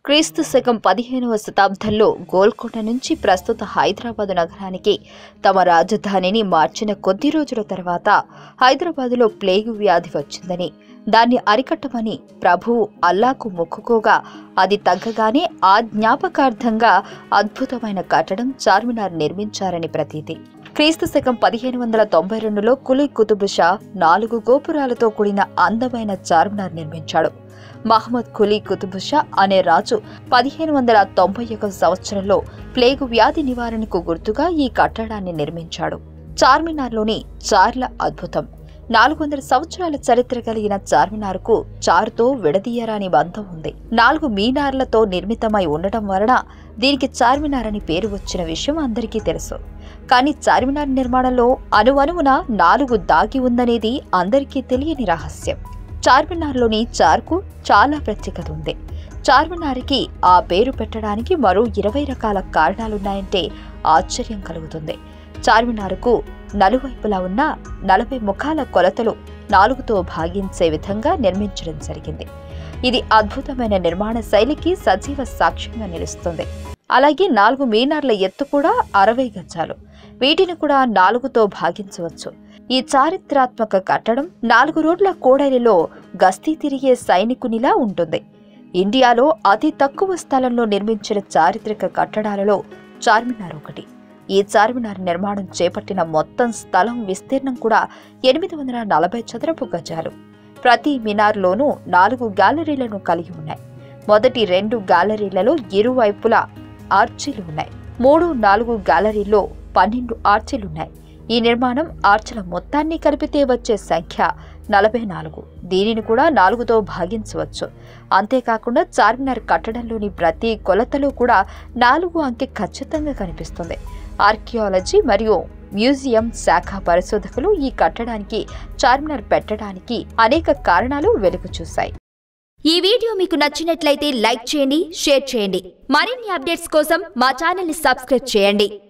క్రీస్తు శకం పదిహేనవ శతాబ్దంలో గోల్కొండ నుంచి ప్రస్తుత హైదరాబాదు నగరానికి తమ రాజధానిని మార్చిన కొద్ది రోజుల తర్వాత హైదరాబాదులో ప్లేగు వ్యాధి వచ్చిందని దాన్ని అరికట్టమని ప్రభువు అల్లాకు మొక్కుకోగా అది తగ్గగానే ఆ జ్ఞాపకార్థంగా అద్భుతమైన కట్టడం చార్మినార్ నిర్మించారని ప్రతీతి క్రీస్తు శకం పదిహేను వందల తొంభై రెండులో కులీ కుతుబ్ షా నాలుగు గోపురాలతో కూడిన అందమైన చార్మినార్ నిర్మించాడు మహమ్మద్ కులీ కుతుబ్ షా అనే రాజు పదిహేను వందల తొంభై ఒక సంవత్సరంలో ప్లేగు వ్యాధి నివారణకు గుర్తుగా ఈ కట్టడాన్ని నిర్మించాడు చార్మినార్లోని చార్ల అద్భుతం నాలుగు వందల సంవత్సరాల చరిత్ర కలిగిన చార్మినార్కు చారుతో విడదీయరాని బంధం ఉంది నాలుగు మీనార్లతో నిర్మితమై ఉండటం వలన దీనికి చార్మినార్ అని పేరు వచ్చిన విషయం అందరికీ తెలుసు కానీ చార్మినార్ నిర్మాణంలో అణువణువున నాలుగు దాగి ఉందనేది అందరికీ తెలియని రహస్యం చార్మినార్లోని చార్కు చాలా ప్రత్యేకత ఉంది చార్మినార్కి ఆ పేరు పెట్టడానికి మరో ఇరవై రకాల కారణాలున్నాయంటే ఆశ్చర్యం కలుగుతుంది చార్మినార్కు నలువైపులా ఉన్న నలభై ముఖాల కొలతలు నాలుగుతో భాగించే విధంగా నిర్మించడం జరిగింది ఇది అద్భుతమైన నిర్మాణ శైలికి సజీవ సాక్ష్యంగా నిలుస్తుంది అలాగే నాలుగు మీనార్ల ఎత్తు కూడా అరవై గజాలు వీటిని కూడా నాలుగుతో భాగించవచ్చు ఈ చారిత్రాత్మక కట్టడం నాలుగు రోడ్ల కోడలిలో గస్తీ తిరిగే సైనికునిలా ఉంటుంది ఇండియాలో అతి తక్కువ స్థలంలో నిర్మించిన చారిత్రక కట్టడాలలో చార్మినార్ ఒకటి ఈ చార్మినార్ నిర్మాణం చేపట్టిన మొత్తం స్థలం విస్తీర్ణం కూడా ఎనిమిది వందల నలభై చదరపు గజాలు ప్రతి మినార్లోనూ నాలుగు గ్యాలరీలను కలిగి ఉన్నాయి మొదటి రెండు గ్యాలరీలలో ఇరువైపులా ఆర్చీలు ఉన్నాయి మూడు నాలుగు గ్యాలరీల్లో పన్నెండు ఆర్చీలున్నాయి ఈ నిర్మాణం ఆర్చల మొత్తాన్ని కలిపితే వచ్చే సంఖ్య నలభై నాలుగు దీనిని కూడా నాలుగుతో భాగించవచ్చు అంతేకాకుండా చార్మినార్ కట్టడంలోని ప్రతి కొలతలో కూడా నాలుగు అంకె ఖచ్చితంగా కనిపిస్తుంది ఆర్కియాలజీ మరియు మ్యూజియం శాఖ పరిశోధకులు ఈ కట్టడానికి చార్మినార్ పెట్టడానికి అనేక కారణాలు వెలుగు చూశాయి ఈ వీడియో మీకు నచ్చినట్లయితే లైక్ చేయండి షేర్ చేయండి మరిన్ని అప్డేట్స్ కోసం మా ఛానల్ని సబ్స్క్రైబ్ చేయండి